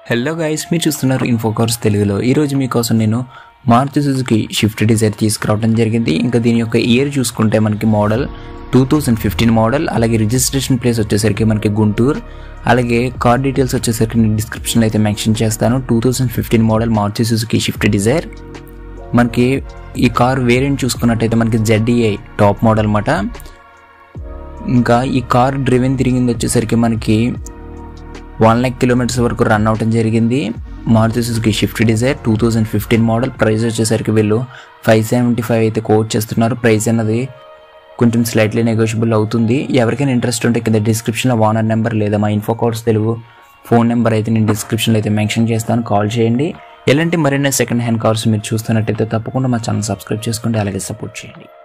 hello guys మీరు చూస్తున్నారు ఇన్ఫోకార్స్ తెలుగులో ఈరోజు మీకోసం నేను మారుతి సుజుకి షిఫ్ట్ డిజైర్ తీసుకురావడం జరిగింది ఇంకా దీని యొక్క ఇయర్ చూసుకుంటే మనకి model two thousand fifteen model అలాగే రిజిస్ట్రేషన్ ప్లేస్ వచ్చేసరికి మనకి గుంటూరు అలాగే కార్ డీటెయిల్స్ వచ్చేసరికి నేను డిస్క్రిప్షన్లో అయితే మెన్షన్ చేస్తాను two thousand fifteen model Maruti Suzuki Swift Dzire మనకి ఈ కార్ వేరియంట్ చూసుకున్నట్టయితే మనకి జెడ్ఈఐ టాప్ మోడల్ అన్నమాట ఇంకా ఈ కార్ డ్రివెన్ తిరిగింది వచ్చేసరికి మనకి వన్ ల్యాక్ కిలోమీటర్స్ వరకు రన్ అవటం జరిగింది Maruti Suzuki Swift Dzire two thousand fifteen model price వచ్చేసరికి వీళ్ళు ఫైవ్ సెవెంటీ ఫైవ్ అయితే కోట్ చేస్తున్నారు ప్రైస్ అన్నది కొంచెం స్లైట్లీ నెగోషియబుల్ అవుతుంది ఎవరికైనా ఇంట్రెస్ట్ ఉంటే కింద డిస్క్రిప్షన్లో వానర్ నెంబర్ లేదా మా info codes Telugu phone number అయితే నేను డిస్క్రిప్షన్లో అయితే మెన్షన్ చేస్తాను కాల్ చేయండి ఎలాంటి మరిన్ని సెకండ్ హ్యాండ్ కార్స్ మీరు చూస్తున్నట్టయితే తప్పకుండా మా ఛానల్ సబ్స్క్రైబ్ చేసుకోండి అలాగే సపోర్ట్ చేయండి